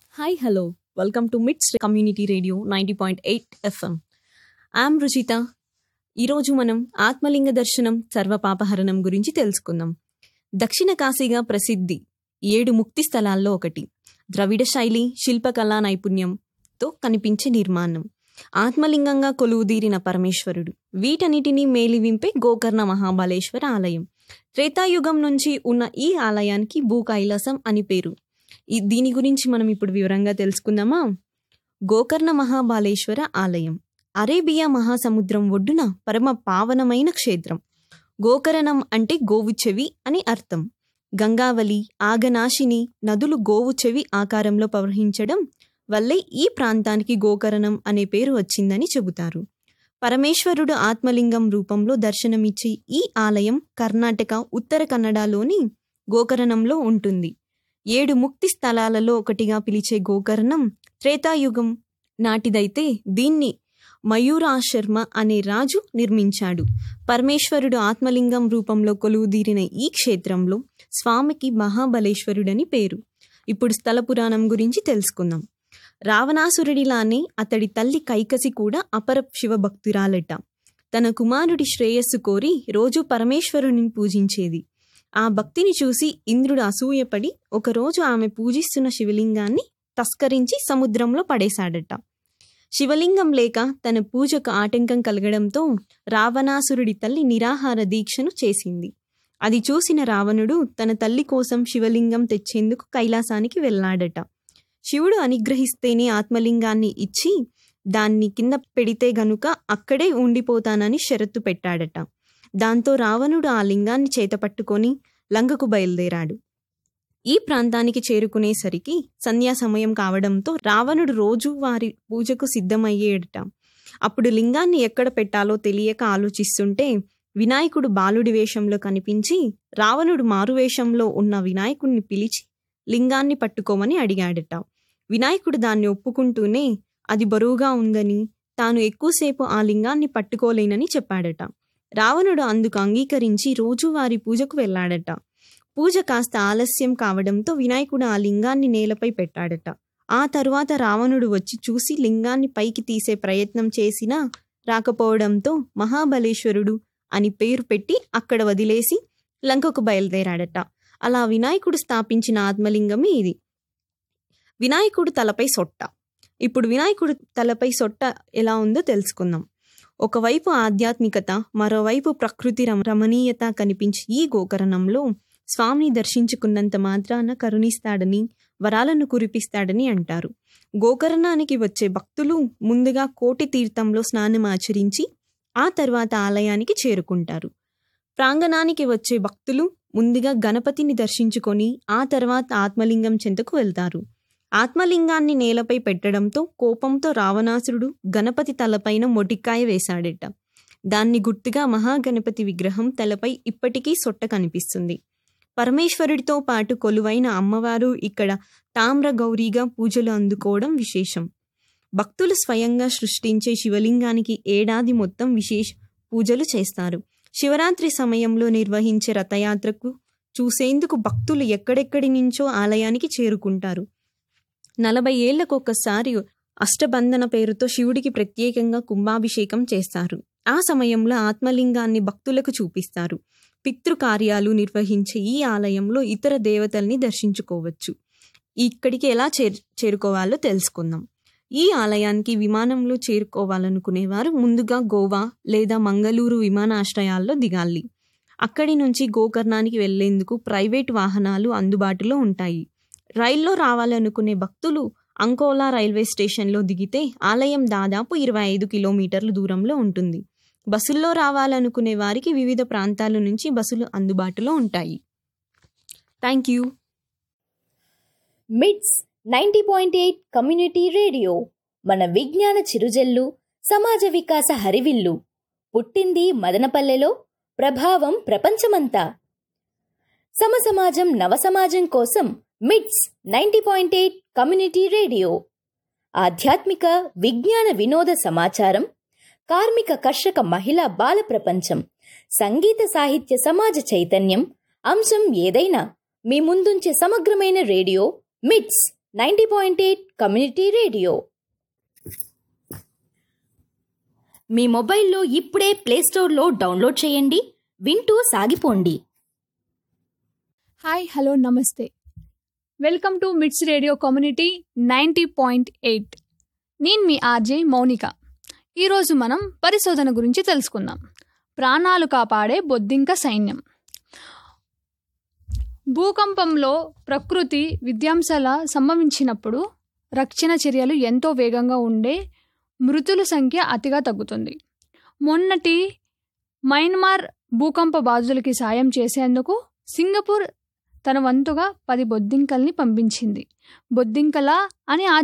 Hi, hello. Welcome to MITS Community Radio 90.8 FM. I'm Ruchita ఈరోజు మనం ఆత్మలింగ దర్శనం సర్వపాపహరణం గురించి తెలుసుకుందాం దక్షిణ కాశీగా ప్రసిద్ధి ఏడు ముక్తి స్థలాల్లో ఒకటి ద్రవిడ శైలి శిల్పకళా నైపుణ్యంతో కనిపించే నిర్మాణం ఆత్మలింగంగా కొలువుదీరిన పరమేశ్వరుడు వీటన్నిటినీ మేలివింపే గోకర్ణ మహాబలేశ్వర ఆలయం త్రేతాయుగం నుంచి ఉన్న ఈ ఆలయానికి భూ కైలాసం అని పేరు ఈ- దీని గురించి మనం ఇప్పుడు వివరంగా తెలుసుకుందామా గోకర్ణ మహాబాలేశ్వర ఆలయం అరేబియా మహాసముద్రం ఒడ్డున పరమ పావనమైన క్షేత్రం గోకరణం అంటే గోవు చెవి అని అర్థం గంగావలి ఆగనాశిని నదులు గోవు చెవి ఆకారంలో ప్రవహించడం వల్లే ఈ ప్రాంతానికి గోకరణం అనే పేరు వచ్చిందని చెబుతారు పరమేశ్వరుడు ఆత్మలింగం రూపంలో దర్శనమిచ్చే ఈ ఆలయం కర్ణాటక ఉత్తర కన్నడలోని గోకరణంలో ఉంటుంది ఏడు ముక్తి స్థలాలలో ఒకటిగా పిలిచే గోకర్ణం త్రేతాయుగం నాటిదైతే దీన్ని మయూరాశర్మ అనే రాజు నిర్మించాడు పరమేశ్వరుడు ఆత్మలింగం రూపంలో కొలువుదీరిన ఈ క్షేత్రంలో స్వామికి మహాబలేశ్వరుడని పేరు ఇప్పుడు స్థల పురాణం గురించి తెలుసుకుందాం రావణాసురుడిలానే అతడి తల్లి కైకసి కూడా అపర శివభక్తురాలట తన కుమారుడి శ్రేయస్సు కోరి రోజు పరమేశ్వరుని పూజించేది ఆ భక్తిని చూసి ఇంద్రుడు అసూయపడి ఒకరోజు ఆమె పూజిస్తున్న శివలింగాన్ని తస్కరించి సముద్రంలో పడేశాడట శివలింగం లేక తన పూజకు ఆటంకం కలగడంతో రావణాసురుడి తల్లి నిరాహార దీక్షను చేసింది అది చూసిన రావణుడు తన తల్లి కోసం శివలింగం తెచ్చేందుకు కైలాసానికి వెళ్ళాడట శివుడు అనుగ్రహిస్తేనే ఆత్మలింగాన్ని ఇచ్చి దాన్ని కింద పెడితే గనుక అక్కడే ఉండిపోతానని షరతు పెట్టాడట దాంతో రావణుడు ఆ లింగాన్ని చేతపట్టుకొని లంకకు బయలుదేరాడు ఈ ప్రాంతానికి చేరుకునేసరికి సంధ్యా సమయం కావడంతో రావణుడు రోజు వారి పూజకు సిద్ధమయ్యేడట అప్పుడు లింగాన్ని ఎక్కడ పెట్టాలో తెలియక ఆలోచిస్తుంటే వినాయకుడు బాలుడి వేషంలో కనిపించి రావణుడు మారువేషంలో ఉన్న వినాయకుడిని పిలిచి లింగాన్ని పట్టుకోమని అడిగాడట వినాయకుడు దాన్ని ఒప్పుకుంటూనే అది బరువుగా ఉందని తాను ఎక్కువసేపు ఆ లింగాన్ని పట్టుకోలేనని చెప్పాడట రావణుడు అందుకు అంగీకరించి రోజువారి పూజకు వెళ్ళాడట పూజ కాస్త ఆలస్యం కావడంతో వినాయకుడు ఆ లింగాన్ని నేలపై పెట్టాడట ఆ తరువాత రావణుడు వచ్చి చూసి లింగాన్ని పైకి తీసే ప్రయత్నం చేసినా రాకపోవడంతో మహాబలేశ్వరుడు అని పేరు పెట్టి అక్కడ వదిలేసి లంకకు బయలుదేరాడట అలా వినాయకుడు స్థాపించిన ఆత్మలింగమే ఇది వినాయకుడు తలపై సొట్ట ఇప్పుడు వినాయకుడు తలపై సొట్ట ఎలా ఉందో తెలుసుకుందాం ఒకవైపు ఆధ్యాత్మికత మరోవైపు ప్రకృతి రమ- రమణీయత కనిపించి ఈ గోకరణంలో స్వామిని దర్శించుకున్నంత మాత్రాన కరుణిస్తాడని వరాలను కురిపిస్తాడని అంటారు గోకర్ణానికి వచ్చే భక్తులు ముందుగా కోటి తీర్థంలో స్నానం ఆచరించి ఆ తర్వాత ఆలయానికి చేరుకుంటారు ప్రాంగణానికి వచ్చే భక్తులు ముందుగా గణపతిని దర్శించుకొని ఆ తర్వాత ఆత్మలింగం చెంతకు వెళ్తారు ఆత్మలింగాన్ని నేలపై పెట్టడంతో కోపంతో రావణాసురుడు గణపతి తలపైన మొటిక్కాయ వేశాడట దాన్ని గుర్తుగా మహాగణపతి విగ్రహం తలపై ఇప్పటికీ సొట్ట కనిపిస్తుంది పరమేశ్వరుడితో పాటు కొలువైన అమ్మవారు ఇక్కడ తామ్ర గౌరీగా పూజలు అందుకోవడం విశేషం భక్తులు స్వయంగా సృష్టించే శివలింగానికి ఏడాది మొత్తం విశేష పూజలు చేస్తారు శివరాత్రి సమయంలో నిర్వహించే రథయాత్రకు చూసేందుకు భక్తులు ఎక్కడెక్కడి నుంచో ఆలయానికి చేరుకుంటారు నలభై ఏళ్లకొకసారి అష్టబంధన పేరుతో శివుడికి ప్రత్యేకంగా కుంభాభిషేకం చేస్తారు ఆ సమయంలో ఆత్మలింగాన్ని భక్తులకు చూపిస్తారు పితృకార్యాలు నిర్వహించే ఈ ఆలయంలో ఇతర దేవతల్ని దర్శించుకోవచ్చు ఇక్కడికి ఎలా చేరు చేరుకోవాలో తెలుసుకుందాం ఈ ఆలయానికి విమానంలో చేరుకోవాలనుకునేవారు ముందుగా గోవా లేదా మంగళూరు విమానాశ్రయాల్లో దిగాలి అక్కడి నుంచి గోకర్ణానికి వెళ్లేందుకు ప్రైవేట్ వాహనాలు అందుబాటులో ఉంటాయి రైల్లో రావాలనుకునే భక్తులు అంకోలా రైల్వే స్టేషన్లో దిగితే ఆలయం దాదాపు ఇరవై ఐదు కిలోమీటర్ల దూరంలో ఉంటుంది బస్సుల్లో రావాలనుకునే వారికి వివిధ ప్రాంతాల నుంచి బస్సులు అందుబాటులో ఉంటాయి thank you MITS ninety point eight community radio మన విజ్ఞాన చిరుజల్లు సమాజ వికాస హరివిల్లు పుట్టింది మదనపల్లెలో ప్రభావం ప్రపంచమంతా సమసమాజం నవసమాజం కోసం MITS ninety point eight community radio ఆధ్యాత్మిక విజ్ఞాన వినోద సమాచారం కార్మిక కర్షక మహిళా బాల ప్రపంచం సంగీత సాహిత్య సమాజ చైతన్యం అంశం ఏదైనా మీ ముందుంచే సమగ్రమైన radio MITS ninety point eight community radio మీ మొబైల్లో ఇప్పుడే ప్లేస్టోర్లో డౌన్లోడ్ చేయండి వింటూ సాగిపోండి hi hello namaste welcome to MITS radio community ninety point eight నేను మీ ఆర్జే మౌనిక ఈరోజు మనం పరిశోధన గురించి తెలుసుకుందాం ప్రాణాలు కాపాడే బొద్దింక సైన్యం భూకంపంలో ప్రకృతి విధ్వంసాల సంభవించినప్పుడు రక్షణ చర్యలు ఎంతో వేగంగా ఉండే మృతుల సంఖ్య అతిగా తగ్గుతుంది మొన్నటి మయన్మార్ భూకంప బాధితులకి సాయం చేసేందుకు సింగపూర్ తన వంతుగా పది బొద్దింకల్ని పంపించింది బొద్దింకల అని ఆ